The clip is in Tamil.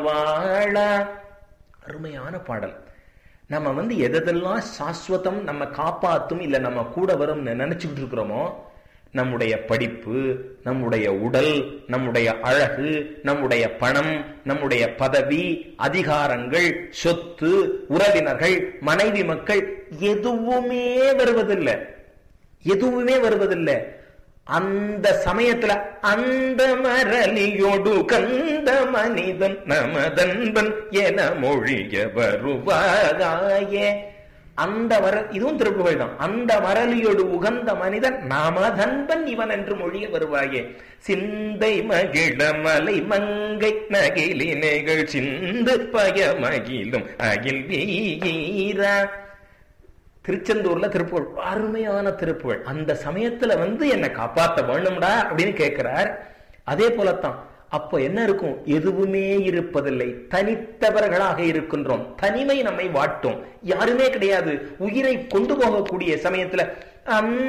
வாழ அருமையான பாடல் நம்ம வந்து எதெல்லாம் சாஸ்வதம் நம்ம காப்பாத்தும் இல்ல நம்ம கூட வரும் நினைச்சுக்கிட்டு இருக்கிறோமோ நம்முடைய படிப்பு நம்முடைய உடல் நம்முடைய அழகு நம்முடைய பணம் நம்முடைய பதவி அதிகாரங்கள் சொத்து உறவினர்கள் மனைவி மக்கள் எதுவுமே வருவதில்லை எதுவுமே வருவதில்லை அந்த சமயத்துல அந்த மரலியோடு கந்த மனிதன் நமதன்பன் என மொழிய வருவாயே அந்த மர இதுவும் திருப்புகழ் தான் அந்த மரலியோடு உகந்த மனிதன் நமதன்பன் இவன் என்று மொழிய வருவாயே சிந்தை மகிழ மலை மங்கை நகிலினைகள் சிந்து பயமகிலும் அகில் வீரா திருச்செந்தூர்ல திருப்புகழ் அருமையான திருப்புகழ் அந்த சமயத்துல வந்து என்னை காப்பாத்த வேணும்டா அப்படின்னு கேட்கிறார் அதே போலத்தான் அப்போ என்ன இருக்கும் எதுவுமே இருப்பதில்லை தனித்தவர்களாக இருக்கின்றோம் தனிமை நம்மை வாட்டும் யாருமே கிடையாது உயிரை கொண்டு போகக்கூடிய சமயத்துல